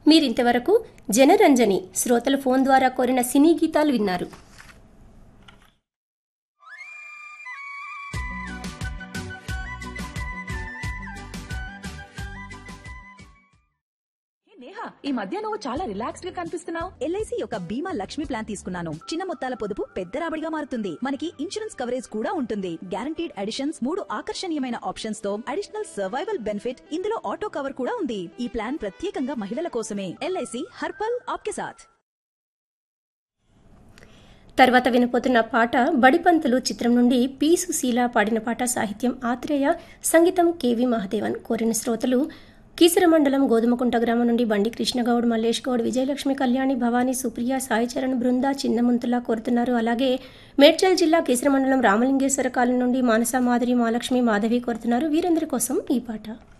మీరింతవరకు జనరంజని శ్రోతల ఫోన్ ద్వారా కోరిన సినీ గీతాలు విన్నారు నేహా ఈ మధ్య నువ్వు చాలా రిలాక్స్డ్ గా కనిపిస్తున్నావు ఎల్ఐసి యొక్క బీమా లక్ష్మి ప్లాన్ తీసుకున్నాను చిన్న మొత్తాల పొదుపు పెద్ద రాబడిగా మారుతుంది మనకి ఇన్సూరెన్స్ కవరేజ్ కూడా ఉంటుంది గ్యారంటీడ్ అడిషన్స్ మూడు ఆకర్షణీయమైన ఆప్షన్స్ తో అడిషనల్ సర్వైవల్ బెనిఫిట్ ఇందులో ఆటో కవర్ కూడా ఉంది ఈ ప్లాన్ ప్రత్యేకంగా మహిళల కోసమే ఎల్ఐసి హర్పల్ ఆప్కే సాథ్ తర్వాత వినపోతున్న పాట బడిపంతులు చిత్రం నుండి పి సుశీల పాడిన పాట సాహిత్యం ఆత్రేయ సంగీతం కెవి మహదేవన్ కోరిన శ్రోతలు కీసర మండలం గోధుమకుంట గ్రామం నుండి బండి కృష్ణగౌడ్ మల్లేష్ గౌడ్ విజయలక్ష్మి కళ్యాణి భవానీ సుప్రియ సాయిచరణ్ బృంద చిన్నముంతులా కోరుతున్నారు అలాగే మేడ్చల్ జిల్లా కీసర మండలం రామలింగేశ్వర కాలనీ నుండి మానస మాధురి మాలక్ష్మి మాధవి కోరుతున్నారు వీరందరి కోసం ఈ పాట